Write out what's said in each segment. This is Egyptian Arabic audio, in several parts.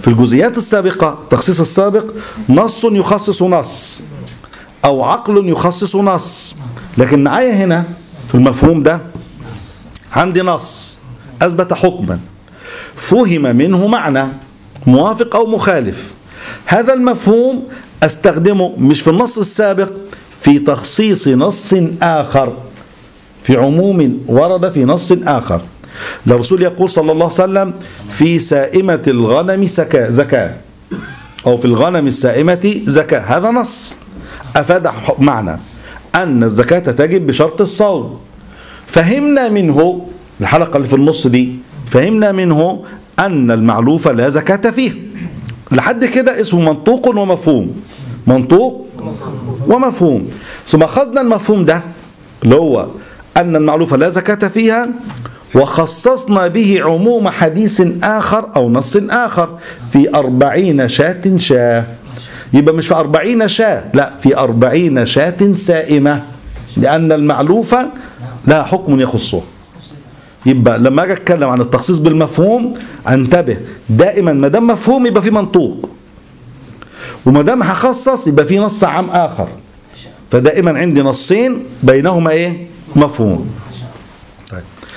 في الجزئيات السابقة التخصيص السابق نص يخصص نص أو عقل يخصص نص لكن معايا هنا في المفهوم ده عندي نص أثبت حكما فهم منه معنى موافق أو مخالف هذا المفهوم أستخدمه مش في النص السابق في تخصيص نص آخر في عموم ورد في نص آخر الرسول يقول صلى الله عليه وسلم في سائمة الغنم سكا زكاة أو في الغنم السائمة زكاة هذا نص أفاد معنى أن الزكاة تجب بشرط الصوم فهمنا منه الحلقة اللي في النص دي فهمنا منه أن المعلوفة لا زكاة فيه لحد كده اسمه منطوق ومفهوم منطوق ومفهوم ثم أخذنا المفهوم ده اللي هو أن المعلوفة لا زكاة فيها وخصصنا به عموم حديث آخر أو نص آخر في أربعين شاة شاه يبقى مش في أربعين شاة لا في أربعين شاة سائمة لأن المعلوفة لها حكم يخصها يبقى لما اجي اتكلم عن التخصيص بالمفهوم انتبه دائما ما دام مفهوم يبقى في منطوق وما دام هخصص يبقى في نص عام اخر فدائما عندي نصين بينهما ايه مفهوم طيب.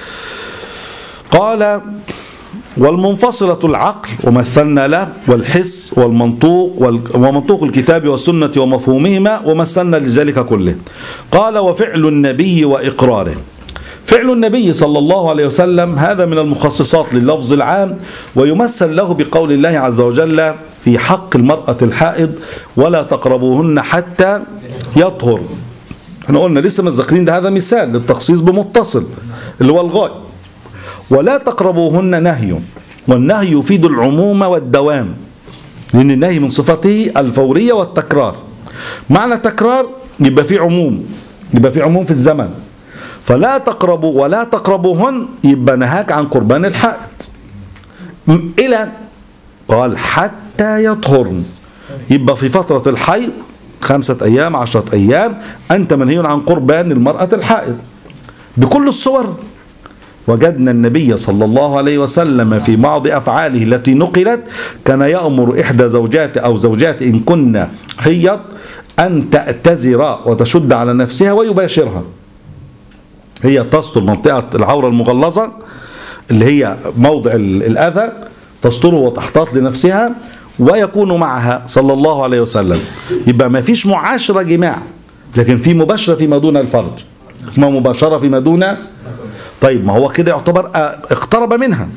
قال والمنفصلة العقل ومثلنا له والحس والمنطوق ومنطوق الكتاب والسنة ومفهومهما ومثلنا لذلك كله قال وفعل النبي وإقراره فعل النبي صلى الله عليه وسلم هذا من المخصصات لللفظ العام ويمثل له بقول الله عز وجل في حق المرأة الحائض ولا تقربوهن حتى يطهر احنا قلنا لسه مذكرين ده هذا مثال للتخصيص بمتصل اللي هو الغاية ولا تقربوهن نهي والنهي يفيد العموم والدوام لأن النهي من صفته الفورية والتكرار معنى تكرار يبقى في عموم يبقى في عموم في الزمن فلا تقربوا ولا تقربوهن يبقى نهاك عن قربان الحائط إلى قال حتى يطهرن يبقى في فترة الحيض خمسة أيام عشرة أيام أنت منهي عن قربان المرأة الحائض بكل الصور وجدنا النبي صلى الله عليه وسلم في بعض أفعاله التي نقلت كان يأمر إحدى زوجات أو زوجات إن كنا حيض أن تأتزر وتشد على نفسها ويباشرها هي تستر منطقة العورة المغلظة اللي هي موضع الأذى تستره وتحتاط لنفسها ويكون معها صلى الله عليه وسلم يبقى ما فيش معاشرة جماع لكن في مباشرة فيما دون الفرج اسمها مباشرة فيما دون طيب ما هو كده يعتبر اقترب منها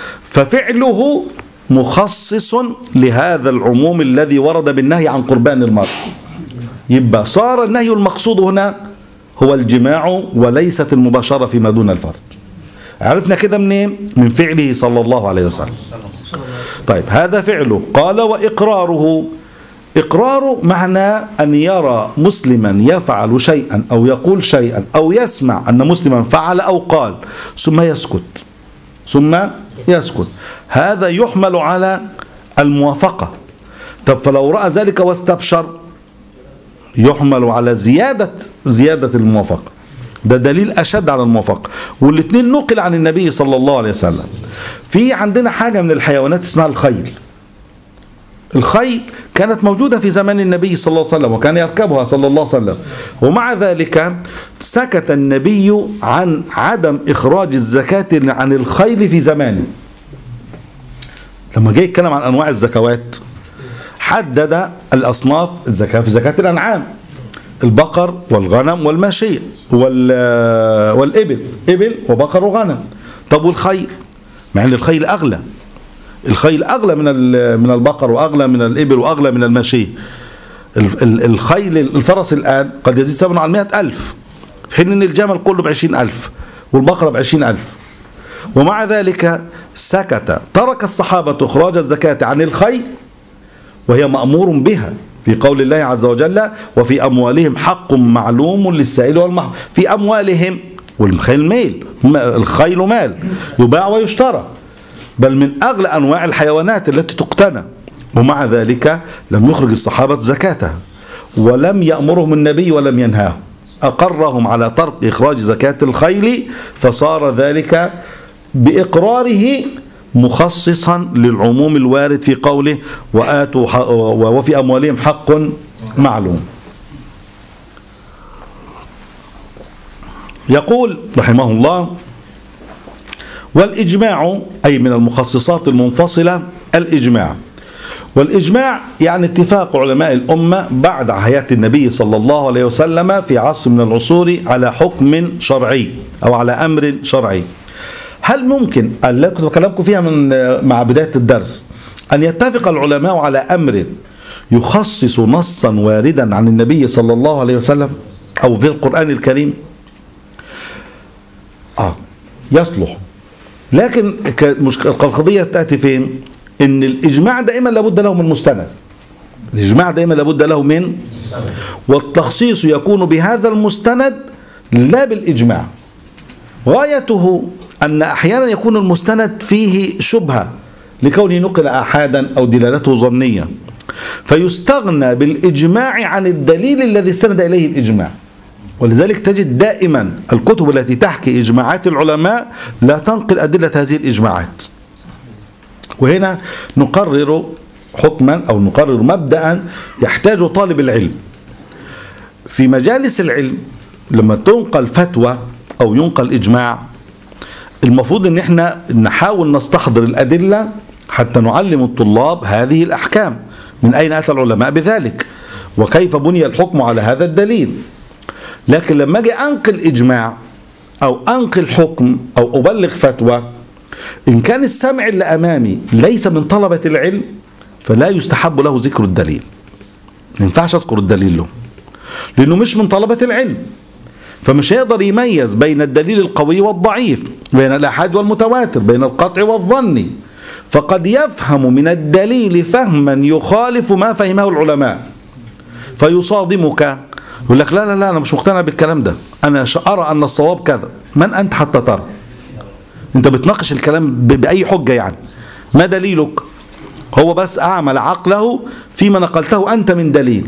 ففعله مخصص لهذا العموم الذي ورد بالنهي عن قربان المرء يبقى صار النهي المقصود هنا هو الجماع وليست المباشرة فيما دون الفرج عرفنا كده منين من فعله صلى الله عليه وسلم طيب هذا فعله قال وإقراره إقرار معنى أن يرى مسلما يفعل شيئا أو يقول شيئا أو يسمع أن مسلما فعل أو قال ثم يسكت ثم يسكت هذا يحمل على الموافقة طب فلو رأى ذلك واستبشر يحمل على زيادة زيادة الموافقة ده دليل أشد على الموافقة والاثنين نقل عن النبي صلى الله عليه وسلم في عندنا حاجة من الحيوانات اسمها الخيل الخيل كانت موجودة في زمان النبي صلى الله عليه وسلم وكان يركبها صلى الله عليه وسلم ومع ذلك سكت النبي عن عدم إخراج الزكاة عن الخيل في زمانه لما جاي يتكلم عن أنواع الزكوات حدد الأصناف الزكاة في زكاة الأنعام البقر والغنم والماشية والإبل إبل وبقر وغنم طب والخيل مع أن الخيل أغلى الخيل أغلى من من البقر وأغلى من الإبل وأغلى من الماشية الخيل الفرس الآن قد يزيد ثمنه على مئة ألف في حين أن الجمل كله بعشرين ألف والبقرة بعشرين ألف ومع ذلك سكت ترك الصحابة إخراج الزكاة عن الخيل وهي مأمور بها في قول الله عز وجل وفي أموالهم حق معلوم للسائل والمحروم في أموالهم والخيل ميل الخيل مال يباع ويشترى بل من أغلى أنواع الحيوانات التي تقتنى ومع ذلك لم يخرج الصحابة زكاتها ولم يأمرهم النبي ولم ينهاهم أقرهم على ترك إخراج زكاة الخيل فصار ذلك بإقراره مخصصا للعموم الوارد في قوله وآتوا ح- وفي أموالهم حق معلوم يقول رحمه الله والإجماع أي من المخصصات المنفصلة الإجماع والإجماع يعني اتفاق علماء الأمة بعد حياة النبي صلى الله عليه وسلم في عصر من العصور على حكم شرعي أو على أمر شرعي هل ممكن اللي كنت بكلمكم فيها من مع بداية الدرس أن يتفق العلماء على أمر يخصص نصا واردا عن النبي صلى الله عليه وسلم أو في القرآن الكريم آه يصلح لكن كمشك- القضية تأتي فين إن الإجماع دائما لابد له من مستند الإجماع دائما لابد له من والتخصيص يكون بهذا المستند لا بالإجماع غايته أن أحيانا يكون المستند فيه شبهة لكونه نقل آحادا أو دلالته ظنية فيستغنى بالإجماع عن الدليل الذي استند إليه الإجماع ولذلك تجد دائما الكتب التي تحكي إجماعات العلماء لا تنقل أدلة هذه الإجماعات وهنا نقرر حكما أو نقرر مبدأ يحتاج طالب العلم في مجالس العلم لما تنقل فتوى أو ينقل إجماع المفروض ان احنا نحاول نستحضر الأدلة حتى نعلم الطلاب هذه الأحكام من أين أتى العلماء بذلك وكيف بني الحكم على هذا الدليل لكن لما أجي أنقل إجماع أو أنقل حكم أو أبلغ فتوى إن كان السمع اللي أمامي ليس من طلبة العلم فلا يستحب له ذكر الدليل ما ينفعش أذكر الدليل له لأنه مش من طلبة العلم فمش هيقدر يميز بين الدليل القوي والضعيف بين الأحاد والمتواتر بين القطع والظن فقد يفهم من الدليل فهما يخالف ما فهمه العلماء فيصادمك يقول لك لا لا لا أنا مش مقتنع بالكلام ده أنا ش- أرى أن الصواب كذا من أنت حتى ترى أنت بتناقش الكلام ب- بأي حجة يعني ما دليلك هو بس أعمل عقله فيما نقلته أنت من دليل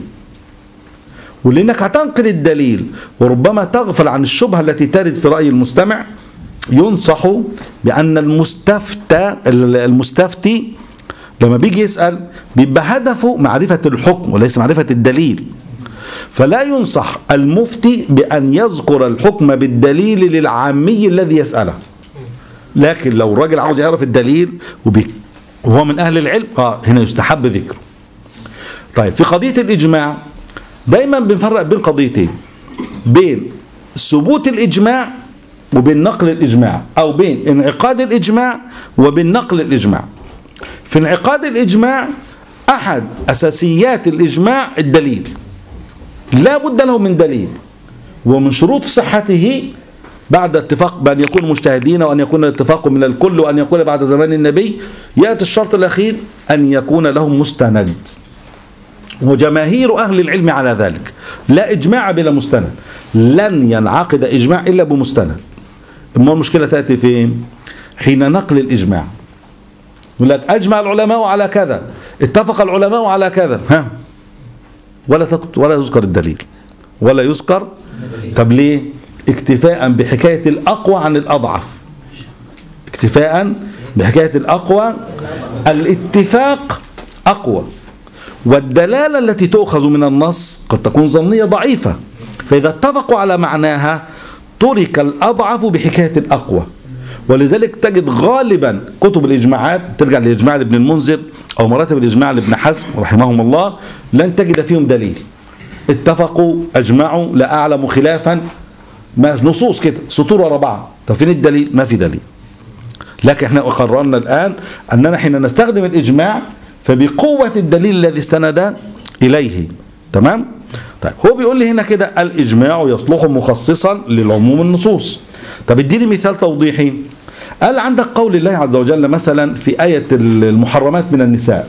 ولانك هتنقل الدليل وربما تغفل عن الشبهه التي ترد في راي المستمع ينصح بان المستفتى المستفتي لما بيجي يسال بيبقى هدفه معرفه الحكم وليس معرفه الدليل فلا ينصح المفتي بان يذكر الحكم بالدليل للعامي الذي يساله لكن لو الراجل عاوز يعرف الدليل وبي- وهو من اهل العلم اه هنا يستحب ذكره طيب في قضيه الاجماع دايما بنفرق بين قضيتين بين ثبوت الاجماع وبين نقل الاجماع او بين انعقاد الاجماع وبين نقل الاجماع في انعقاد الاجماع احد اساسيات الاجماع الدليل لا بد له من دليل ومن شروط صحته بعد اتفاق بأن يكون مجتهدين وأن يكون الاتفاق من الكل وأن يكون بعد زمان النبي يأتي الشرط الأخير أن يكون لهم مستند وجماهير أهل العلم على ذلك لا إجماع بلا مستند لن ينعقد إجماع إلا بمستند أما المشكلة تأتي فين حين نقل الإجماع يقول لك أجمع العلماء على كذا اتفق العلماء على كذا ها ولا تك- ولا يذكر الدليل ولا يذكر طب ليه اكتفاء بحكاية الأقوى عن الأضعف اكتفاء بحكاية الأقوى الاتفاق أقوى والدلالة التي تؤخذ من النص قد تكون ظنية ضعيفة فإذا اتفقوا على معناها ترك الأضعف بحكاية الأقوى ولذلك تجد غالبا كتب الإجماعات ترجع لإجماع لابن المنذر أو مراتب الإجماع لابن حزم رحمهم الله لن تجد فيهم دليل اتفقوا أجمعوا لا أعلم خلافا ما نصوص كده سطور ورا بعض طب فين الدليل ما في دليل لكن احنا قررنا الآن أننا حين نستخدم الإجماع فبقوة الدليل الذي استند إليه تمام طيب هو بيقول لي هنا كده الإجماع يصلح مخصصا للعموم النصوص طب اديني مثال توضيحي قال عندك قول الله عز وجل مثلا في آية المحرمات من النساء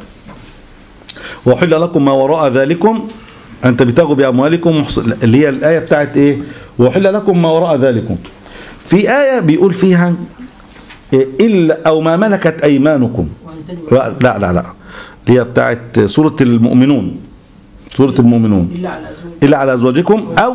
وحل لكم ما وراء ذلكم أن تبتغوا بأموالكم محص- اللي هي الآية بتاعت إيه وحل لكم ما وراء ذلكم في آية بيقول فيها إيه إلا أو ما ملكت أيمانكم وأن تجمع لا لا لا, لا. اللي هي بتاعت سورة المؤمنون سورة المؤمنون إلا على أزواج إلا على أزواجكم أو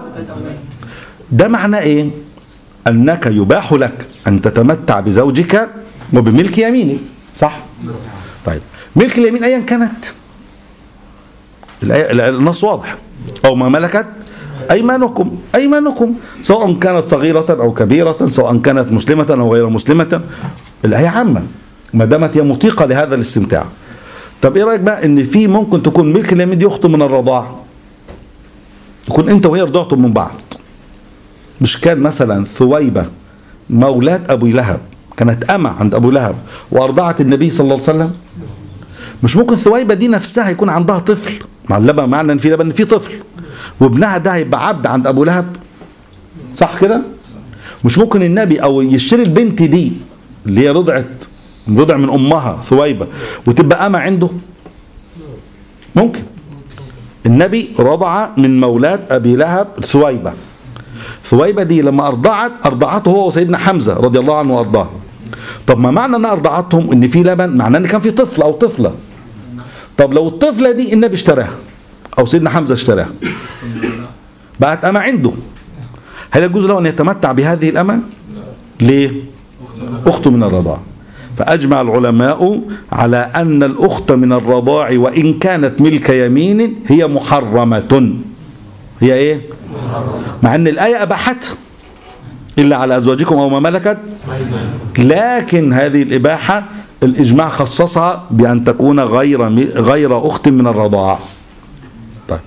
ده معناه إيه أنك يباح لك أن تتمتع بزوجك وبملك يمينك صح طيب ملك اليمين ايا كانت الآية- النص واضح او ما ملكت ايمانكم ايمانكم سواء كانت صغيره او كبيره سواء كانت مسلمه او غير مسلمه الايه عامه ما دامت هي مطيقه لهذا الاستمتاع طب ايه رايك بقى ان في ممكن تكون ملك اليمين دي اخته من الرضاعه تكون انت وهي رضعتم من بعض مش كان مثلا ثويبه مولاة ابو لهب كانت أمة عند أبو لهب وأرضعت النبي صلى الله عليه وسلم مش ممكن ثويبة دي نفسها يكون عندها طفل مع اللبن معنى ان في لبن في طفل وابنها ده هيبقى عبد عند ابو لهب صح كده مش ممكن النبي او يشتري البنت دي اللي هي رضعت رضع من امها ثويبه وتبقى امه عنده ممكن النبي رضع من مولاة ابي لهب ثويبه ثويبه دي لما ارضعت ارضعته هو وسيدنا حمزه رضي الله عنه وارضاه طب ما معنى انها ارضعتهم ان في لبن معناه ان كان في طفل او طفله طب لو الطفله دي النبي اشتراها او سيدنا حمزه اشتراها بقت أمة عنده هل يجوز له أن يتمتع بهذه الأمة ليه أخت من الرضاعة فأجمع العلماء على أن الأخت من الرضاع وإن كانت ملك يمين هي محرمة هي إيه مع أن الآية أباحتها إلا على أزواجكم أو ما ملكت لكن هذه الإباحة الإجماع خصصها بأن تكون غير غير أخت من الرضاعة طيب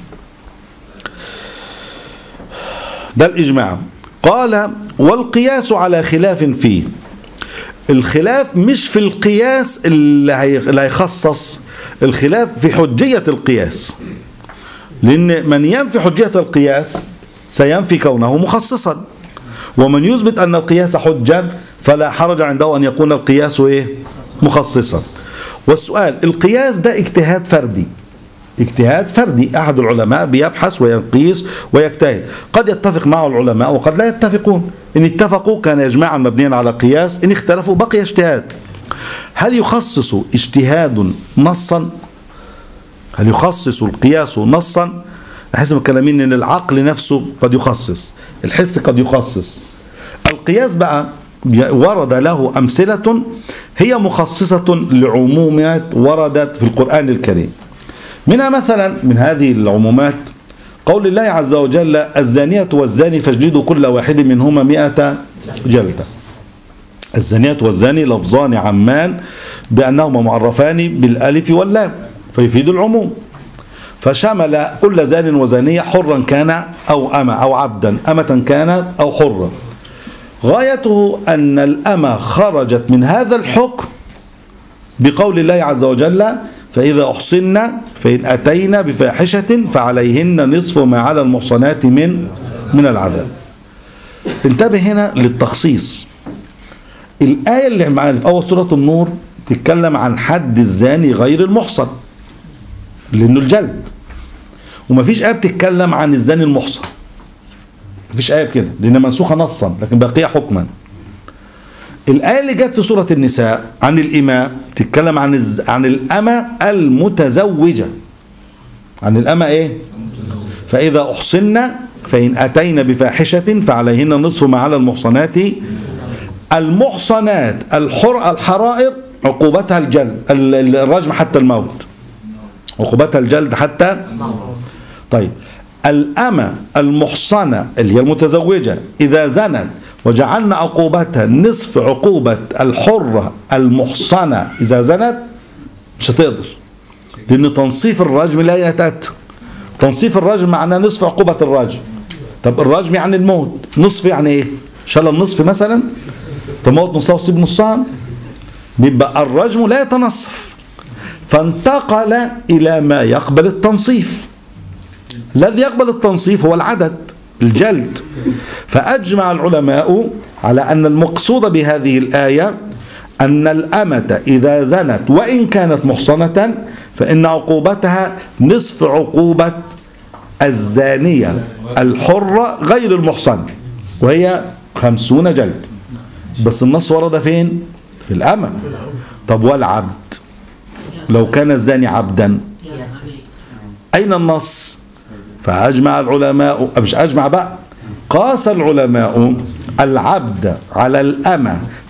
ده الإجماع قال والقياس على خلاف فيه الخلاف مش في القياس اللي هي- اللي هيخصص الخلاف في حجية القياس لأن من ينفي حجية القياس سينفي كونه مخصصا ومن يثبت أن القياس حجة فلا حرج عنده أن يكون القياس إيه؟ مخصصا والسؤال القياس ده اجتهاد فردي اجتهاد فردي أحد العلماء بيبحث ويقيس ويجتهد قد يتفق معه العلماء وقد لا يتفقون إن اتفقوا كان إجماعا مبنيا على قياس إن اختلفوا بقي اجتهاد هل يخصص اجتهاد نصا هل يخصص القياس نصا حسب الكلامين ان العقل نفسه قد يخصص الحس قد يخصص القياس بقى ورد له أمثلة هي مخصصة لعمومات وردت في القرآن الكريم منها مثلا من هذه العمومات قول الله عز وجل الزانية والزاني فاجلدوا كل واحد منهما مئة جلدة الزانية والزاني لفظان عمان بأنهما معرفان بالألف واللام فيفيد العموم فشمل كل زان وزانية حرا كان أو أما أو عبدا أمة كانت أو حرا غايته أن الأمة خرجت من هذا الحكم بقول الله عز وجل فإذا أحصن فإن أتينا بفاحشة فعليهن نصف ما على المحصنات من من العذاب انتبه هنا للتخصيص الآية اللي معانا في أول سورة النور تتكلم عن حد الزاني غير المحصن لأنه الجلد ومفيش آية بتتكلم عن الزاني المحصن مفيش آية بكده لأنها منسوخة نصا لكن باقية حكما الآية اللي جت في سورة النساء عن الإماء تتكلم عن الز... عن الأمة المتزوجة عن الأمة إيه؟ فإذا أحصن فإن أتينا بفاحشة فعليهن نصف ما على المحصنات المحصنات الحر الحرائر عقوبتها الجلد ال- الرجم حتى الموت عقوبتها الجلد حتى طيب الأمة المحصنة اللي هي المتزوجة إذا زنت وجعلنا عقوبتها نصف عقوبة الحرة المحصنة إذا زنت مش هتقدر لأن تنصيف الرجم لا يتأتى تنصيف الرجم معناه نصف عقوبة الرجم طب الرجم يعني الموت نصف يعني ايه شال النصف مثلا تموت نصها وتصيب نصها بيبقى الرجم لا يتنصف فانتقل إلى ما يقبل التنصيف الذي يقبل التنصيف هو العدد الجلد فأجمع العلماء على أن المقصود بهذه الآية أن الأمة إذا زنت وإن كانت محصنة فإن عقوبتها نصف عقوبة الزانية الحرة غير المحصنة وهي خمسون جلد بس النص ورد فين في الأمة طب والعبد لو كان الزاني عبدا أين النص فأجمع العلماء مش أجمع بقى قاس العلماء العبد على الأمة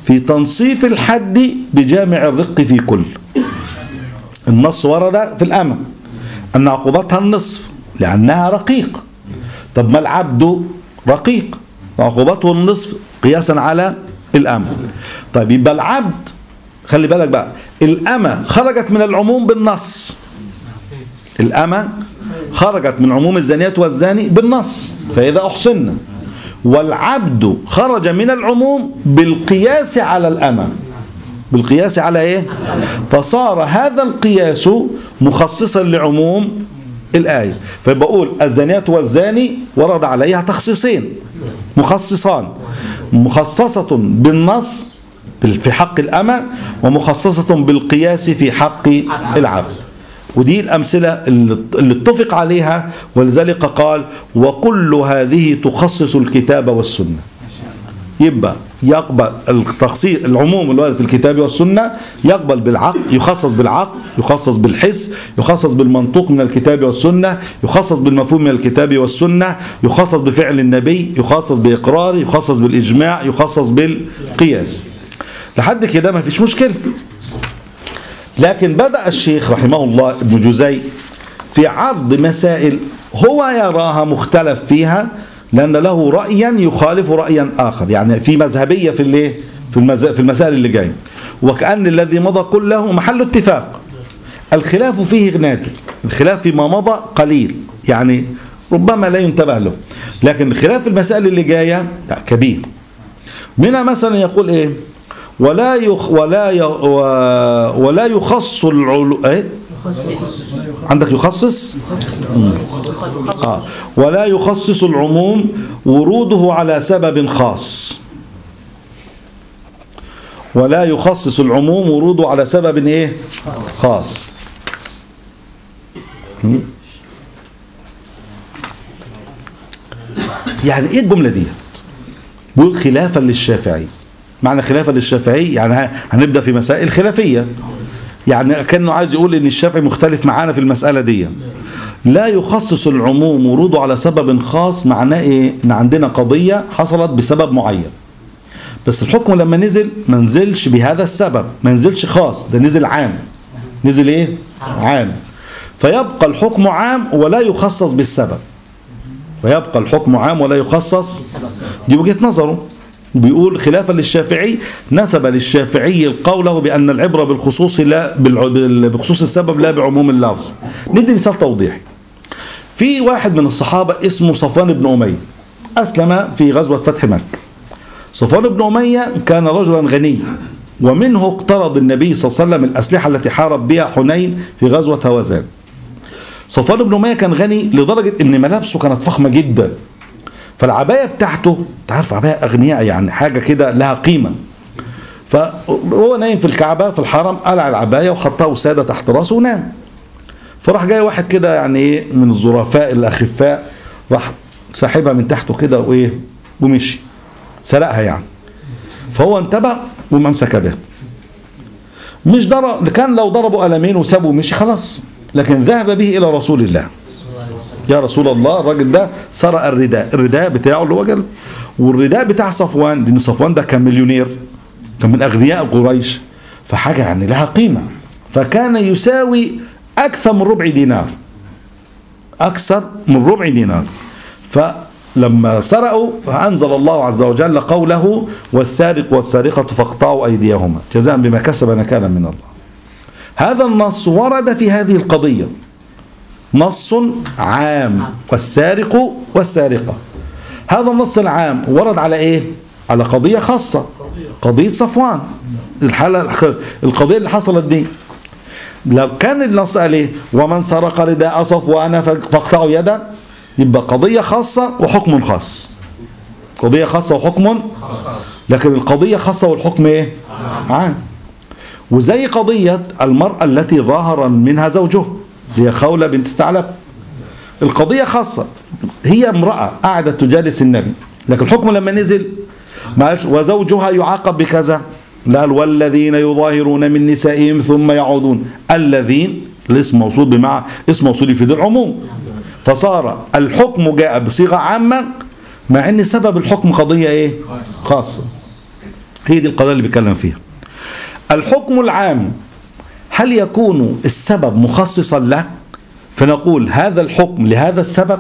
في تنصيف الحد بجامع الرق في كل النص ورد في الأمة أن عقوبتها النصف لأنها رقيق طب ما العبد رقيق عقوبته النصف قياسا على الأمة طيب يبقى العبد خلي بالك بقى الأمة خرجت من العموم بالنص الأمة خرجت من عموم الزانيات والزاني بالنص فإذا أحصنا والعبد خرج من العموم بالقياس على الأمة بالقياس على إيه فصار هذا القياس مخصصا لعموم الآية فبقول الزانيات والزاني ورد عليها تخصيصين مخصصان مخصصة بالنص في حق الأمة ومخصصة بالقياس في حق العبد ودي الأمثلة اللي اتفق عليها ولذلك قال وكل هذه تخصص الكتاب والسنة يبقى يقبل التخصيص العموم الوارد في الكتاب والسنة يقبل بالعقل يخصص بالعقل يخصص بالحس يخصص بالمنطوق من الكتاب والسنة يخصص بالمفهوم من الكتاب والسنة يخصص بفعل النبي يخصص بإقرار يخصص بالإجماع يخصص بالقياس لحد كده ما فيش مشكلة لكن بدأ الشيخ رحمه الله ابن جزي في عرض مسائل هو يراها مختلف فيها لأن له رأيا يخالف رأيا آخر يعني في مذهبية في الايه في, في المسائل اللي جايه وكأن الذي مضى كله محل اتفاق الخلاف فيه نادر الخلاف فيما مضى قليل يعني ربما لا ينتبه له لكن خلاف المسائل اللي جايه كبير منها مثلا يقول ايه ولا يخ ولا ي ولا يخص العلو ايه عندك يخصص آه. ولا يخصص العموم وروده على سبب خاص ولا يخصص العموم وروده على سبب ايه خاص يعني ايه الجمله دي بيقول خلافا للشافعي معنى خلافا للشافعي يعني هنبدا في مسائل خلافيه يعني كانه عايز يقول ان الشافعي مختلف معانا في المساله دي لا يخصص العموم وروده على سبب خاص معناه ايه ان عندنا قضيه حصلت بسبب معين بس الحكم لما نزل ما نزلش بهذا السبب ما نزلش خاص ده نزل عام نزل ايه عام فيبقى الحكم عام ولا يخصص بالسبب ويبقى الحكم عام ولا يخصص دي وجهه نظره بيقول خلافا للشافعي نسب للشافعي قوله بأن العبرة بالخصوص لا بخصوص السبب لا بعموم اللفظ ندي مثال توضيحي في واحد من الصحابة اسمه صفوان بن أمية أسلم في غزوة فتح مكة صفوان بن أمية كان رجلا غني ومنه اقترض النبي صلى الله عليه وسلم الأسلحة التي حارب بها حنين في غزوة هوازان صفوان بن أمية كان غني لدرجة أن ملابسه كانت فخمة جدا فالعباية بتاعته تعرف عباية أغنياء يعني حاجة كده لها قيمة فهو نايم في الكعبة في الحرم قلع العباية وحطها وسادة تحت راسه ونام فراح جاي واحد كده يعني ايه من الظرفاء الأخفاء راح ساحبها من تحته كده وايه ومشي سرقها يعني فهو انتبه وما امسك بها مش ضرب كان لو ضربوا قلمين وسابوا مشي خلاص لكن ذهب به إلى رسول الله يا رسول الله الراجل ده سرق الرداء الرداء بتاعه اللي هو جل والرداء بتاع صفوان لان صفوان ده كان مليونير كان من اغنياء قريش فحاجه يعني لها قيمه فكان يساوي اكثر من ربع دينار اكثر من ربع دينار فلما سرقوا انزل الله عز وجل قوله والسارق والسارقه فاقطعوا ايديهما جزاء بما كسب نكالا من الله هذا النص ورد في هذه القضيه نص عام والسارق والسارقة هذا النص العام ورد على ايه على قضية خاصة قضية صفوان الحالة القضية اللي حصلت دي لو كان النص قال ايه ومن سرق رداء صفوان فاقطعوا يده يبقى قضية خاصة وحكم خاص قضية خاصة وحكم لكن القضية خاصة والحكم ايه عام وزي قضية المرأة التي ظاهرا منها زوجه هي خولة بنت ثعلب القضية خاصة هي امرأة قاعدة تجالس النبي لكن الحكم لما نزل وزوجها يعاقب بكذا قال والذين يظاهرون من نسائهم ثم يعودون الذين الاسم موصول بمعنى اسم موصول يفيد العموم فصار الحكم جاء بصيغة عامة مع ان سبب الحكم قضية ايه خاصة هي دي القضايا اللي بيتكلم فيها الحكم العام هل يكون السبب مخصصا له فنقول هذا الحكم لهذا السبب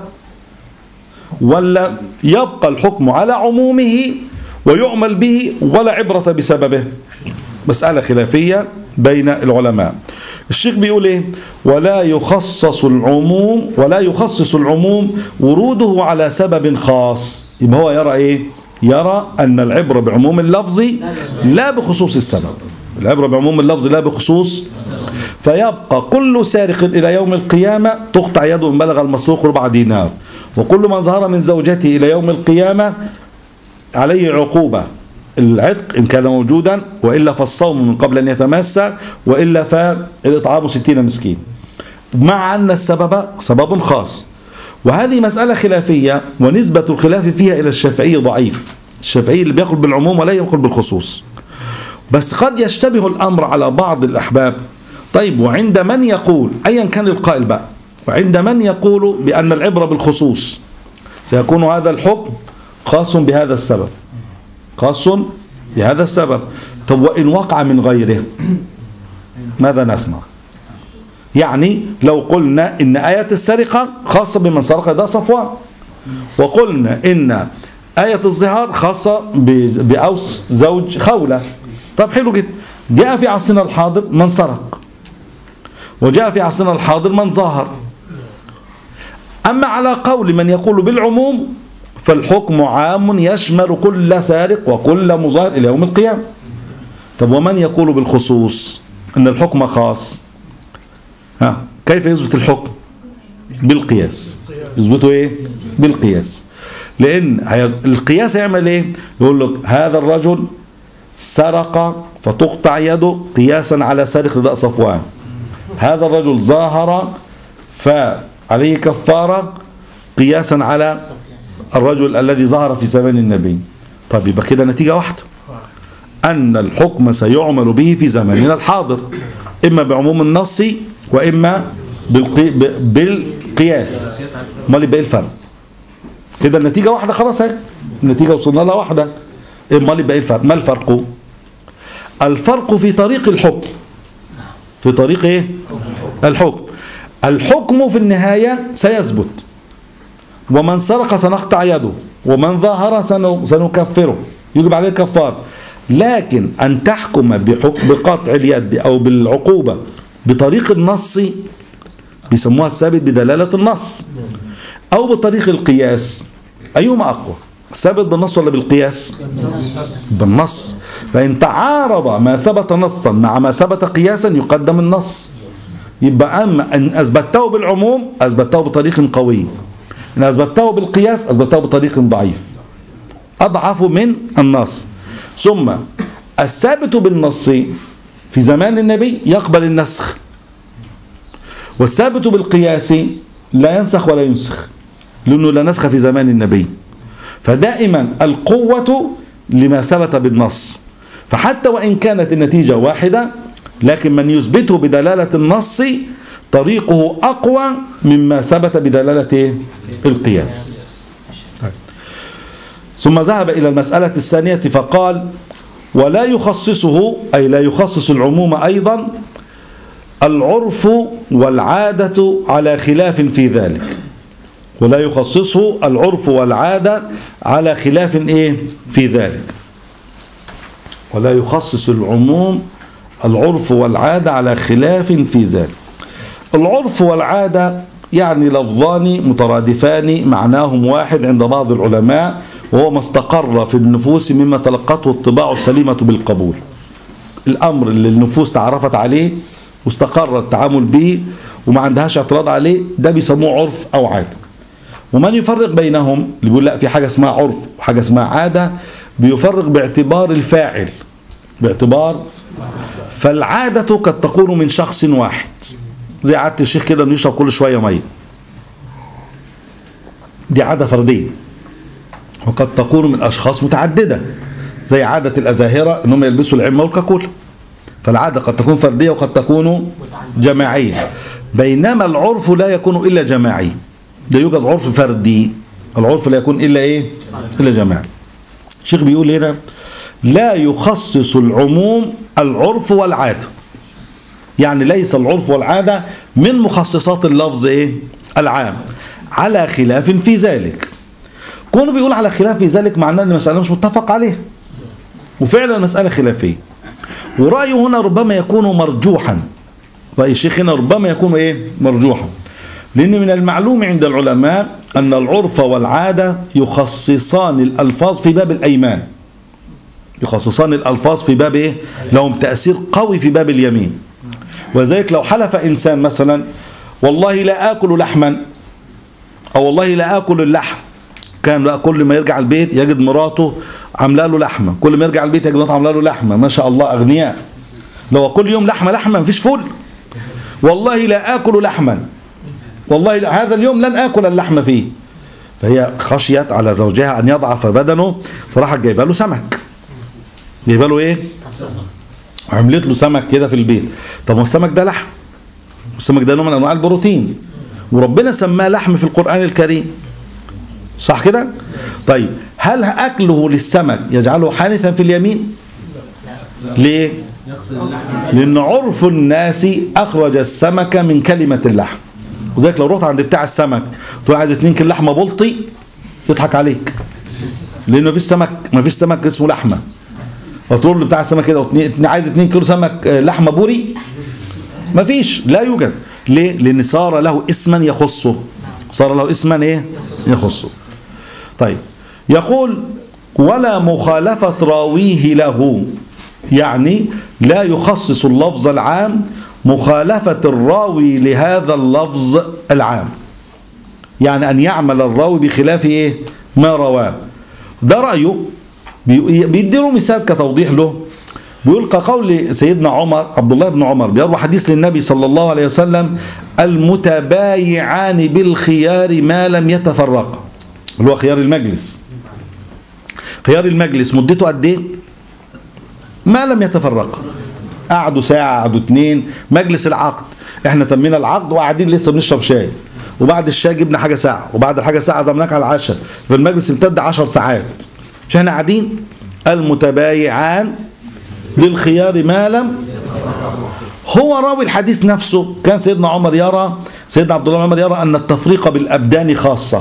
ولا يبقى الحكم على عمومه ويعمل به ولا عبرة بسببه مسألة خلافية بين العلماء الشيخ بيقول ايه ولا يخصص العموم ولا يخصص العموم وروده على سبب خاص يبقى هو يرى ايه يرى ان العبرة بعموم اللفظ لا بخصوص السبب العبرة بعموم اللفظ لا بخصوص فيبقى كل سارق إلى يوم القيامة تقطع يده إن بلغ المسروق ربع دينار وكل من ظهر من زوجته إلى يوم القيامة عليه عقوبة العتق إن كان موجودا وإلا فالصوم من قبل أن يتمسى وإلا فالإطعام ستين مسكين مع أن السبب سبب خاص وهذه مسألة خلافية ونسبة الخلاف فيها إلى الشافعي ضعيف الشافعي اللي بيأخذ بالعموم ولا يأخذ بالخصوص بس قد يشتبه الأمر على بعض الأحباب طيب وعند من يقول أيا كان القائل بقى وعند من يقول بأن العبرة بالخصوص سيكون هذا الحكم خاص بهذا السبب خاص بهذا السبب طب وإن وقع من غيره ماذا نصنع يعني لو قلنا إن آية السرقة خاصة بمن سرق ده صفوان وقلنا إن آية الظهار خاصة بأوس زوج خولة طب حلو جدا جاء في عصرنا الحاضر من سرق وجاء في عصرنا الحاضر من ظاهر أما على قول من يقول بالعموم فالحكم عام يشمل كل سارق وكل مظاهر إلى يوم القيامة طب ومن يقول بالخصوص أن الحكم خاص ها كيف يثبت الحكم بالقياس يثبته ايه بالقياس لان القياس يعمل ايه يقول لك هذا الرجل سرق فتقطع يده قياسا على سارق رداء صفوان هذا الرجل ظاهر فعليه كفارة قياسا على الرجل الذي ظهر في زمان النبي طب يبقى كده نتيجة واحدة أن الحكم سيعمل به في زماننا الحاضر إما بعموم النص وإما بالقي... بالقياس امال يبقى ايه الفرق كده النتيجة واحدة خلاص اهي النتيجة وصلنا لها واحدة امال يبقى ايه الفرق ما الفرق الفرق في طريق الحكم في طريق ايه الحكم الحكم في النهاية سيثبت ومن سرق سنقطع يده ومن ظاهر سنكفره يجب عليه الكفار لكن أن تحكم بحكم بقطع اليد أو بالعقوبة بطريق النص بيسموها الثابت بدلالة النص أو بطريق القياس أيهما أقوى ثابت بالنص ولا بالقياس بالنص فإن تعارض ما ثبت نصا مع ما ثبت قياسا يقدم النص يبقى أما أن أثبته بالعموم أثبته بطريق قوي إن أثبته بالقياس أثبته بطريق ضعيف أضعف من النص ثم الثابت بالنص في زمان النبي يقبل النسخ والثابت بالقياس لا ينسخ ولا ينسخ لأنه لا نسخ في زمان النبي فدائما القوة لما ثبت بالنص فحتى وإن كانت النتيجة واحدة لكن من يثبته بدلالة النص طريقه أقوى مما ثبت بدلالة القياس ثم ذهب إلى المسألة الثانية فقال ولا يخصصه أي لا يخصص العموم أيضا العرف والعادة على خلاف في ذلك ولا يخصصه العرف والعادة على خلاف إيه في ذلك ولا يخصص العموم العرف والعادة على خلاف في ذلك العرف والعادة يعني لفظان مترادفان معناهم واحد عند بعض العلماء وهو ما استقر في النفوس مما تلقته الطباع السليمة بالقبول الأمر اللي النفوس تعرفت عليه واستقر التعامل به وما عندهاش اعتراض عليه ده بيسموه عرف أو عادة ومن يفرق بينهم اللي بيقول لا في حاجة اسمها عرف وحاجة اسمها عادة بيفرق باعتبار الفاعل باعتبار فالعادة قد تكون من شخص واحد زي عادة الشيخ كده انه يشرب كل شوية مية دي عادة فردية وقد تكون من أشخاص متعددة زي عادة الأزاهرة أنهم يلبسوا العمة والكاكولا فالعادة قد تكون فردية وقد تكون جماعية بينما العرف لا يكون إلا جماعي ده يوجد عرف فردي العرف لا يكون إلا إيه إلا جماعي الشيخ بيقول هنا لا يخصص العموم العرف والعادة يعني ليس العرف والعادة من مخصصات اللفظ إيه؟ العام على خلاف في ذلك كونه بيقول على خلاف في ذلك معناه ان المسألة مش متفق عليها وفعلا المسألة خلافية ورأيه هنا ربما يكون مرجوحا رأي الشيخ هنا ربما يكون ايه مرجوحا لأن من المعلوم عند العلماء أن العرف والعادة يخصصان الألفاظ في باب الأيمان يخصصان الألفاظ في باب إيه؟ لهم تأثير قوي في باب اليمين ولذلك لو حلف إنسان مثلا والله لا آكل لحما أو والله لا آكل اللحم كان بقى كل ما يرجع البيت يجد مراته عامله له لحمه كل ما يرجع البيت يجد مراته عامله له لحمه ما شاء الله اغنياء لو كل يوم لحمه لحمه مفيش فل والله لا اكل لحما والله لا هذا اليوم لن اكل اللحم فيه فهي خشيت على زوجها ان يضعف بدنه فراحت جايبه له سمك جايبه له ايه عملت له سمك كده في البيت طب ما السمك ده لحم السمك ده نوع من انواع البروتين وربنا سماه لحم في القران الكريم صح كده طيب هل اكله للسمك يجعله حانثا في اليمين ليه لان عرف الناس اخرج السمك من كلمه اللحم وذلك لو رحت عند بتاع السمك تقول عايز 2 كيلو لحمه بلطي يضحك عليك لانه مفيش سمك مفيش سمك اسمه لحمه فتقول له بتاع السمك كده عايز 2 كيلو سمك لحمه بوري مفيش لا يوجد ليه لان صار له اسما يخصه صار له اسما ايه يخصه طيب يقول ولا مخالفة راويه له يعني لا يخصص اللفظ العام مخالفة الراوي لهذا اللفظ العام يعني أن يعمل الراوي بخلاف إيه ما رواه ده رأيه بيديله مثال كتوضيح له بيقول كقول سيدنا عمر عبد الله بن عمر بيروى حديث للنبي صلى الله عليه وسلم المتبايعان بالخيار ما لم يتفرقا اللي هو خيار المجلس خيار المجلس مدته قد ايه ما لم يتفرقا قعدوا ساعة قعدوا اتنين مجلس العقد احنا تمينا العقد وقاعدين لسه بنشرب شاي وبعد الشاي جبنا حاجة ساعة وبعد الحاجة ساعة عزمناك على العشاء فالمجلس امتد عشر ساعات مش احنا قاعدين المتبايعان للخيار ما لم هو راوي الحديث نفسه كان سيدنا عمر يرى سيدنا عبد الله عمر يرى أن التفريق بالأبدان خاصة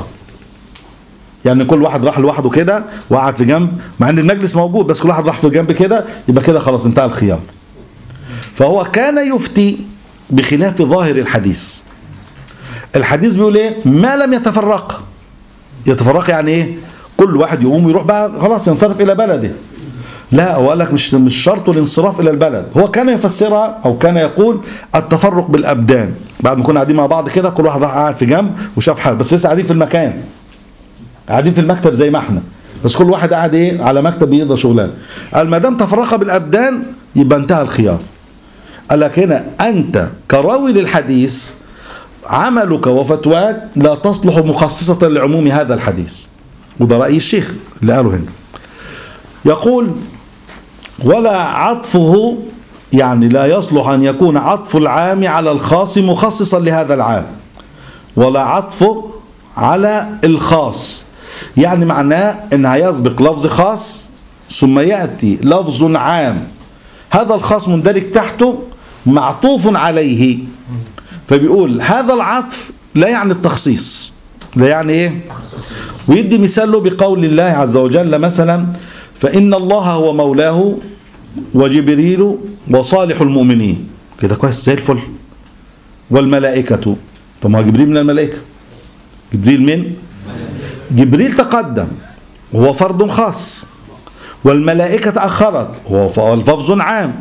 يعني كل واحد راح لوحده كده وقعد في جنب مع ان المجلس موجود بس كل واحد راح في جنب كده يبقى كده خلاص انتهى الخيار فهو كان يفتي بخلاف ظاهر الحديث الحديث بيقول ايه ما لم يتفرق يتفرق يعني ايه كل واحد يقوم ويروح بقى خلاص ينصرف الى بلده لا هو قال لك مش مش شرط الانصراف الى البلد هو كان يفسرها او كان يقول التفرق بالابدان بعد ما كنا قاعدين مع بعض كده كل واحد راح قاعد في جنب وشاف حاله بس لسه قاعدين في المكان قاعدين في المكتب زي ما احنا بس كل واحد قاعد ايه على مكتب بيقضي شغلانه قال ما دام تفرق بالابدان يبقى انتهى الخيار قال لك هنا انت كراوي للحديث عملك وفتواك لا تصلح مخصصة لعموم هذا الحديث وده رأي الشيخ اللي قاله هنا يقول ولا عطفه يعني لا يصلح أن يكون عطف العام على الخاص مخصصا لهذا العام ولا عطفه على الخاص يعني معناه ان هيسبق لفظ خاص ثم يأتي لفظ عام هذا الخاص مندرج تحته معطوف عليه فبيقول هذا العطف لا يعني التخصيص لا يعني ايه ويدي مثال له بقول الله عز وجل مثلا فإن الله هو مولاه وجبريل وصالح المؤمنين كده كويس زي الفل والملائكة طب ما جبريل من الملائكة جبريل من جبريل تقدم وهو فرد خاص والملائكة تأخرت وهو لفظ عام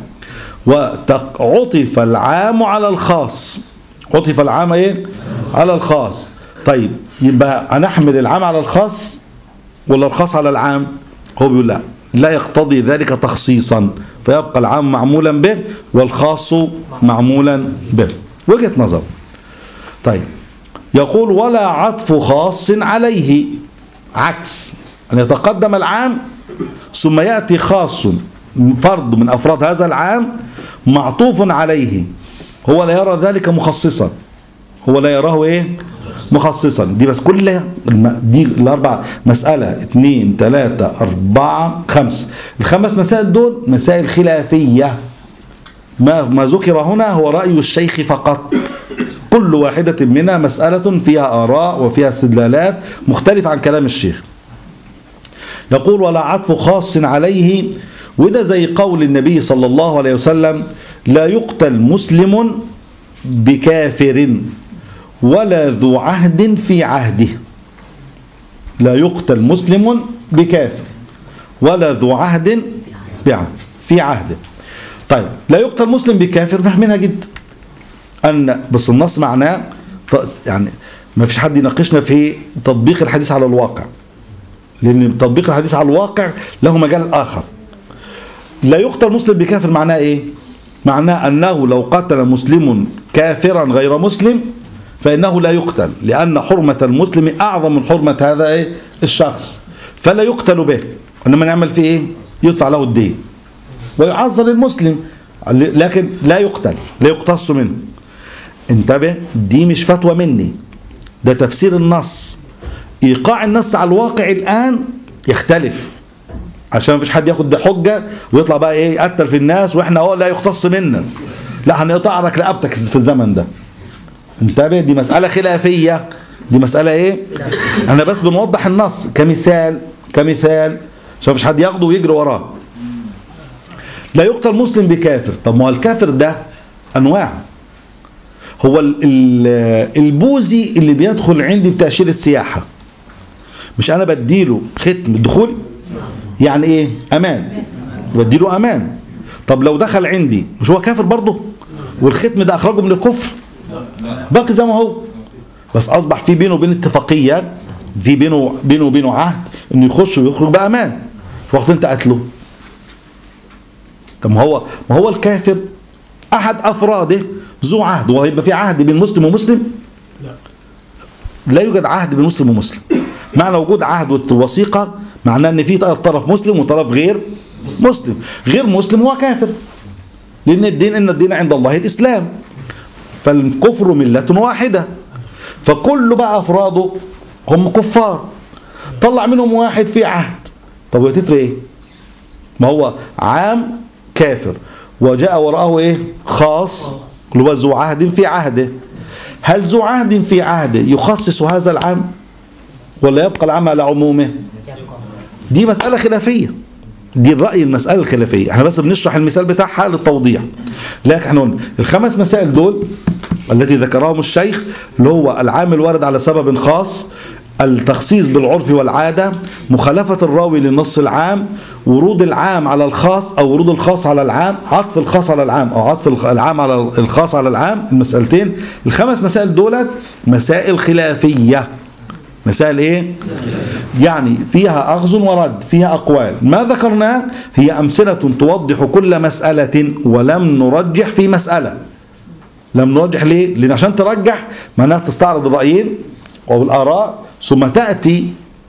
وعطف العام على الخاص عطف العام ايه على الخاص طيب يبقى هنحمل العام على الخاص ولا الخاص على العام هو بيقول لا لا يقتضي ذلك تخصيصا فيبقى العام معمولا به والخاص معمولا به وجهة نظر طيب يقول ولا عطف خاص عليه عكس أن يتقدم العام ثم يأتي خاص فرد من أفراد هذا العام معطوف عليه هو لا يرى ذلك مخصصا هو لا يراه إيه مخصصا دي بس كل الم- دي الاربع مساله اثنين ثلاثه اربعه خمسه الخمس مسائل دول مسائل خلافيه ما ما ذكر هنا هو راي الشيخ فقط كل واحده منها مساله فيها اراء وفيها استدلالات مختلفه عن كلام الشيخ يقول ولا عطف خاص عليه وده زي قول النبي صلى الله عليه وسلم لا يقتل مسلم بكافر ولا ذو عهد في عهده لا يقتل مسلم بكافر ولا ذو عهد بعهد في عهده طيب لا يقتل مسلم بكافر فاهمينها جدا ان بس النص معناه ط- يعني ما فيش حد يناقشنا في تطبيق الحديث على الواقع لان تطبيق الحديث على الواقع له مجال اخر لا يقتل مسلم بكافر معناه ايه معناه انه لو قتل مسلم كافرا غير مسلم فانه لا يقتل لان حرمه المسلم اعظم من حرمه هذا ايه الشخص فلا يقتل به انما نعمل فيه ايه يدفع له الدين ويعذر المسلم لكن لا يقتل لا يقتص منه انتبه دي مش فتوى مني ده تفسير النص ايقاع النص على الواقع الان يختلف عشان مفيش حد ياخد ده حجه ويطلع بقى ايه يقتل في الناس واحنا اه لا يختص منا لا هنقطع لك رقبتك في الزمن ده انتبه دي مساله خلافيه دي مساله ايه انا بس بنوضح النص كمثال كمثال عشان مفيش حد ياخده ويجري وراه لا يقتل مسلم بكافر طب ما هو الكافر ده انواع هو ال- ال- البوذي اللي بيدخل عندي بتأشيرة سياحة مش أنا بديله ختم الدخول يعني إيه أمان بديله أمان طب لو دخل عندي مش هو كافر برضه والختم ده أخرجه من الكفر باقي زي ما هو بس أصبح في بينه وبين اتفاقية في بينه بينه وبينه عهد إنه يخش ويخرج بأمان في وقت أنت قتله طب ما هو ما هو الكافر احد افراده ذو عهد وهيبقى في عهد بين مسلم ومسلم لا يوجد عهد بين مسلم ومسلم معنى وجود عهد وثيقه معناه ان في طرف مسلم وطرف غير مسلم غير مسلم هو كافر لان الدين ان الدين عند الله الاسلام فالكفر مله واحده فكل بقى افراده هم كفار طلع منهم واحد في عهد طب وتفرق ايه ما هو عام كافر وجاء وراءه ايه خاص اللي هو ذو عهد في عهده هل ذو عهد في عهده يخصص هذا العام ولا يبقى العام على عمومه دي مسألة خلافية دي الرأي المسألة الخلافية احنا بس بنشرح المثال بتاعها للتوضيح لكن احنا قلنا الخمس مسائل دول التي ذكرهم الشيخ اللي هو العام الوارد على سبب خاص التخصيص بالعرف والعادة مخالفة الراوي للنص العام ورود العام على الخاص أو ورود الخاص على العام عطف الخاص على العام أو عطف الخ- العام على الخاص على العام المسألتين الخمس مسائل دولت مسائل خلافية مسائل ايه يعني فيها اخذ ورد فيها اقوال ما ذكرناه هي امثله توضح كل مساله ولم نرجح في مساله لم نرجح ليه لان عشان ترجح معناها تستعرض الرايين والاراء ثم تاتي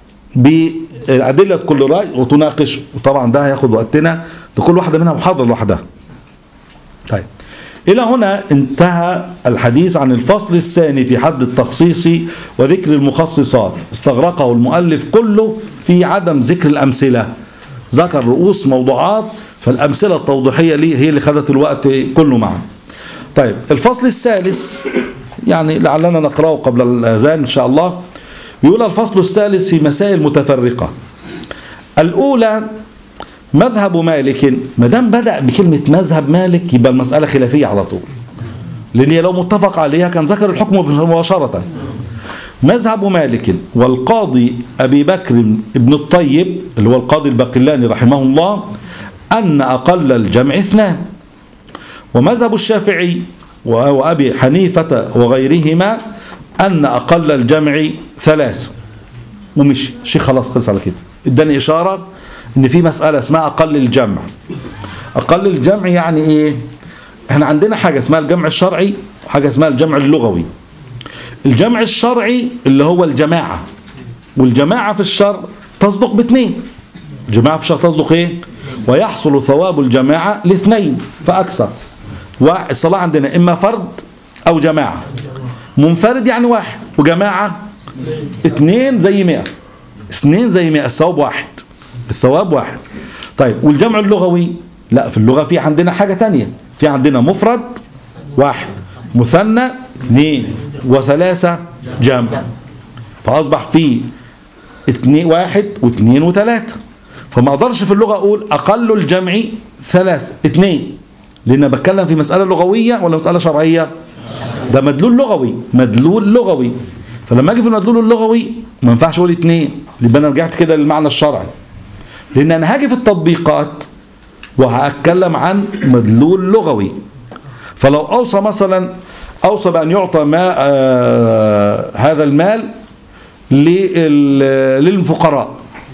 بادله كل راي وتناقشه وطبعا ده هياخد وقتنا لكل واحده منها محاضره لوحدها طيب إلى هنا انتهى الحديث عن الفصل الثاني في حد التخصيص وذكر المخصصات استغرقه المؤلف كله في عدم ذكر الأمثلة ذكر رؤوس موضوعات فالأمثلة التوضيحية ليه هي اللي خدت الوقت كله معا طيب الفصل الثالث يعني لعلنا نقرأه قبل الأذان إن شاء الله بيقول الفصل الثالث في مسائل متفرقة الأولى مذهب مالك ما دام بدا بكلمه مذهب مالك يبقى المساله خلافيه على طول لان هي لو متفق عليها كان ذكر الحكم مباشره مذهب مالك والقاضي ابي بكر بن الطيب اللي هو القاضي الباقلاني رحمه الله ان اقل الجمع اثنان ومذهب الشافعي وابي حنيفه وغيرهما ان اقل الجمع ثلاث ومشي شيء خلاص خلص على كده اداني اشاره ان في مساله اسمها اقل الجمع اقل الجمع يعني ايه احنا عندنا حاجه اسمها الجمع الشرعي وحاجه اسمها الجمع اللغوي الجمع الشرعي اللي هو الجماعه والجماعه في الشرع تصدق باثنين جماعه في الشرع تصدق ايه ويحصل ثواب الجماعه لاثنين فاكثر والصلاه عندنا اما فرد او جماعه منفرد يعني واحد وجماعة اتنين زي مئة اثنين زي مئة الثواب واحد الثواب واحد طيب والجمع اللغوي لا في اللغة في عندنا حاجة تانية في عندنا مفرد واحد مثنى اثنين وثلاثة جمع فأصبح في اتنين واحد واثنين وثلاثة فما اقدرش في اللغة اقول اقل الجمع ثلاثة اثنين لان أنا بتكلم في مسألة لغوية ولا مسألة شرعية ده مدلول لغوي مدلول لغوي فلما اجي في المدلول اللغوي ما ينفعش اقول اثنين يبقى انا رجعت كده للمعنى الشرعي لان انا هاجي في التطبيقات وهتكلم عن مدلول لغوي فلو اوصى مثلا اوصى بان يعطى ما آه هذا المال لل- للفقراء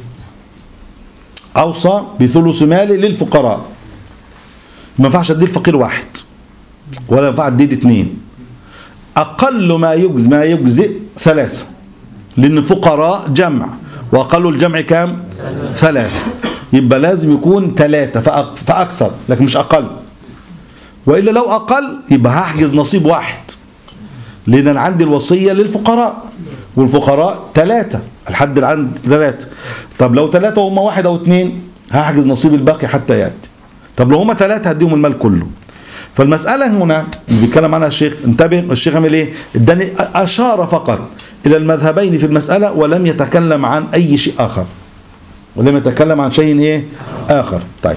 اوصى بثلث مالي للفقراء ما ينفعش ادي الفقير واحد ولا ينفع ادي اثنين اقل ما يجزئ ما يجزئ ثلاثه لان فقراء جمع واقل الجمع كام ثلاثه يبقى لازم يكون ثلاثه فأك- فاكثر لكن مش اقل والا لو اقل يبقى هحجز نصيب واحد لان انا عندي الوصيه للفقراء والفقراء ثلاثه الحد اللي عند ثلاثه طب لو ثلاثه وهم واحد او اثنين هحجز نصيب الباقي حتى ياتي طب لو هم ثلاثه هديهم المال كله فالمساله هنا اللي بيتكلم عنها الشيخ انتبه الشيخ عمل ايه اداني اشار فقط الى المذهبين في المساله ولم يتكلم عن اي شيء اخر ولم يتكلم عن شيء ايه اخر طيب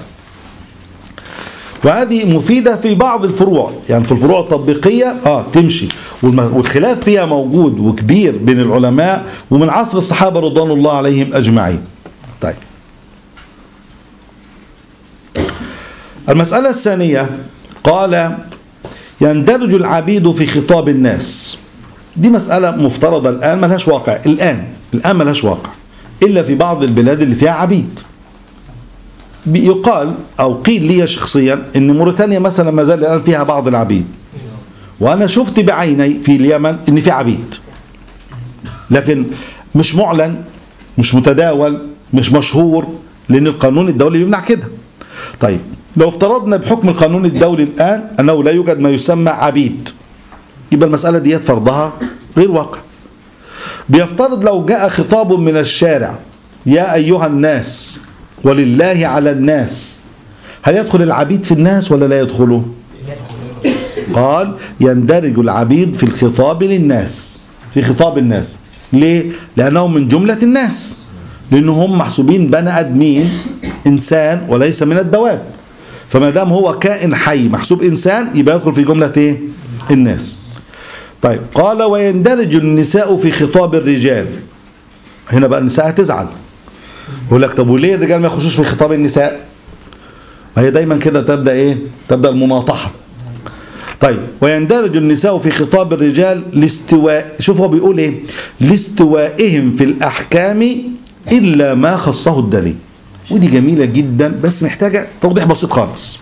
وهذه مفيدة في بعض الفروع يعني في الفروع التطبيقية اه تمشي والم- والخلاف فيها موجود وكبير بين العلماء ومن عصر الصحابة رضوان الله عليهم أجمعين طيب المسألة الثانية قال يندرج العبيد في خطاب الناس دي مسألة مفترضة الآن ملهاش واقع الآن الآن ملهاش واقع إلا في بعض البلاد اللي فيها عبيد يقال او قيل لي شخصيا ان موريتانيا مثلا ما زال الان فيها بعض العبيد وانا شفت بعيني في اليمن ان في عبيد لكن مش معلن مش متداول مش مشهور لان القانون الدولي بيمنع كده طيب لو افترضنا بحكم القانون الدولي الان انه لا يوجد ما يسمى عبيد يبقى المساله ديت فرضها غير واقع بيفترض لو جاء خطاب من الشارع يا ايها الناس ولله على الناس هل يدخل العبيد في الناس ولا لا يدخلوا قال يندرج العبيد في الخطاب للناس في خطاب الناس ليه لانهم من جمله الناس لانهم محسوبين بني ادمين انسان وليس من الدواب فما دام هو كائن حي محسوب انسان يبقى يدخل في جمله ايه الناس طيب قال ويندرج النساء في خطاب الرجال هنا بقى النساء هتزعل يقول لك طب وليه الرجال ما يخشوش في خطاب النساء ما هي دايما كده تبدا ايه تبدا المناطحه طيب ويندرج النساء في خطاب الرجال لاستواء شوف هو بيقول ايه لاستوائهم في الاحكام الا ما خصه الدليل ودي جميله جدا بس محتاجه توضيح بسيط خالص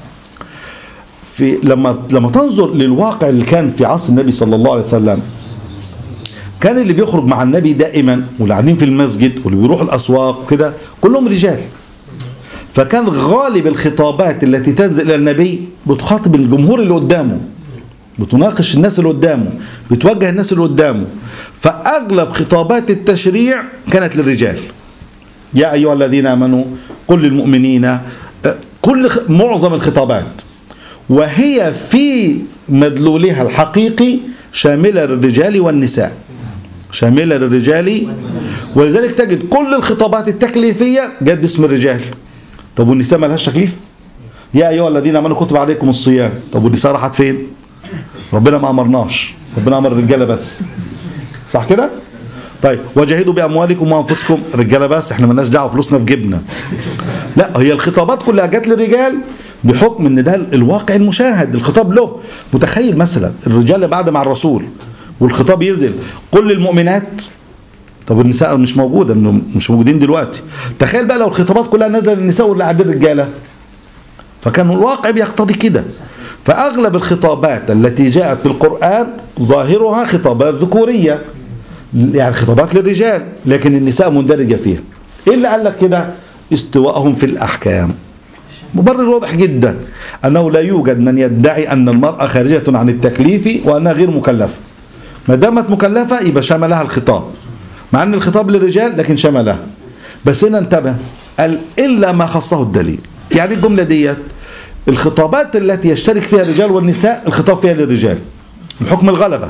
في لما لما تنظر للواقع اللي كان في عصر النبي صلى الله عليه وسلم كان اللي بيخرج مع النبي دائما واللي قاعدين في المسجد واللي بيروحوا الاسواق كده كلهم رجال فكان غالب الخطابات التي تنزل الى النبي بتخاطب الجمهور اللي قدامه بتناقش الناس اللي قدامه بتوجه الناس اللي قدامه فاغلب خطابات التشريع كانت للرجال يا ايها الذين امنوا قل للمؤمنين أه، كل خ- معظم الخطابات وهي في مدلولها الحقيقي شامله للرجال والنساء شامله للرجال ولذلك تجد كل الخطابات التكليفيه جت باسم الرجال طب والنساء ما لهاش تكليف يا ايها الذين امنوا كتب عليكم الصيام طب والنساء راحت فين ربنا ما امرناش ربنا امر الرجاله بس صح كده طيب وجاهدوا باموالكم وانفسكم رجاله بس احنا مالناش دعوه فلوسنا في جيبنا لا هي الخطابات كلها جت للرجال بحكم ان ده الواقع المشاهد الخطاب له متخيل مثلا الرجال اللي بعد مع الرسول والخطاب ينزل قل للمؤمنات طب النساء مش موجوده انهم مش موجودين دلوقتي تخيل بقى لو الخطابات كلها نزل للنساء واللي قاعدين رجاله فكان الواقع بيقتضي كده فاغلب الخطابات التي جاءت في القران ظاهرها خطابات ذكوريه يعني خطابات للرجال لكن النساء مندرجه فيها ايه اللي قال لك كده استواءهم في الاحكام مبرر واضح جدا انه لا يوجد من يدعي ان المراه خارجه عن التكليف وانها غير مكلفه ما دامت مكلفة يبقى شملها الخطاب مع ان الخطاب للرجال لكن شملها بس هنا انتبه قال إلا ما خصه الدليل يعني الجملة ديت الخطابات التي يشترك فيها الرجال والنساء الخطاب فيها للرجال بحكم الغلبة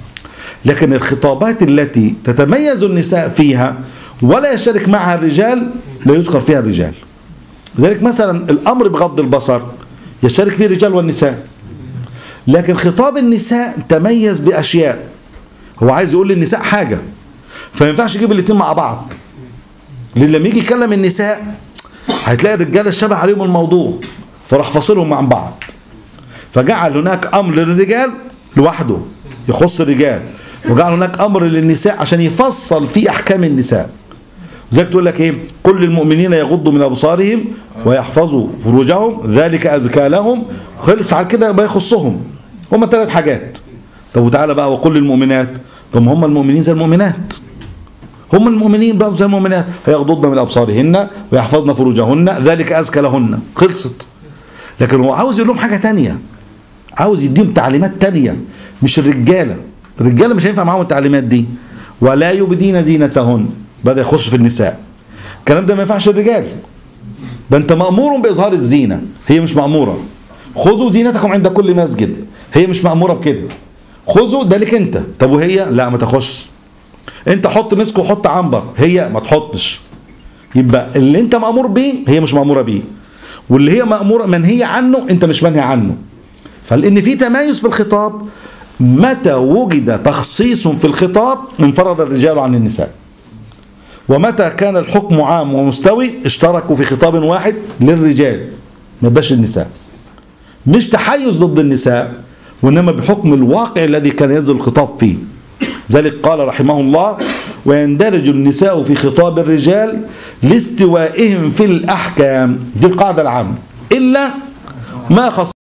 لكن الخطابات التي تتميز النساء فيها ولا يشترك معها الرجال لا يذكر فيها الرجال لذلك مثلا الأمر بغض البصر يشترك فيه الرجال والنساء لكن خطاب النساء تميز بأشياء هو عايز يقول للنساء حاجة فما ينفعش يجيب الاثنين مع بعض لان لما يجي يكلم النساء هتلاقي الرجاله اشتبه عليهم الموضوع فراح فاصلهم عن بعض فجعل هناك امر للرجال لوحده يخص الرجال وجعل هناك امر للنساء عشان يفصل في احكام النساء زيك تقول لك ايه كل المؤمنين يغضوا من ابصارهم ويحفظوا فروجهم ذلك ازكى لهم خلص على كده ما يخصهم هم ثلاث حاجات طب وتعالى بقى وقل للمؤمنات طب ما هم المؤمنين زي المؤمنات هم المؤمنين بقى زي المؤمنات هيغضضن من ابصارهن ويحفظن فروجهن ذلك ازكى لهن خلصت لكن هو عاوز يقول لهم حاجه تانية عاوز يديهم تعليمات تانية مش الرجاله الرجاله مش هينفع معاهم التعليمات دي ولا يبدين زينتهن بدا يخش في النساء الكلام ده ما ينفعش الرجال ده انت مامور باظهار الزينه هي مش ماموره خذوا زينتكم عند كل مسجد هي مش ماموره بكده خذوا ده لك انت طب وهي لا ما تخش انت حط مسك وحط عنبر هي ما تحطش يبقى اللي انت مامور بيه هي مش ماموره بيه واللي هي ماموره منهيه عنه انت مش منهي عنه فلان في تمايز في الخطاب متى وجد تخصيص في الخطاب انفرد الرجال عن النساء ومتى كان الحكم عام ومستوي اشتركوا في خطاب واحد للرجال ما يبقاش النساء مش تحيز ضد النساء وانما بحكم الواقع الذي كان ينزل الخطاب فيه ذلك قال رحمه الله ويندرج النساء في خطاب الرجال لاستوائهم في الأحكام دي القاعدة العامة إلا ما خص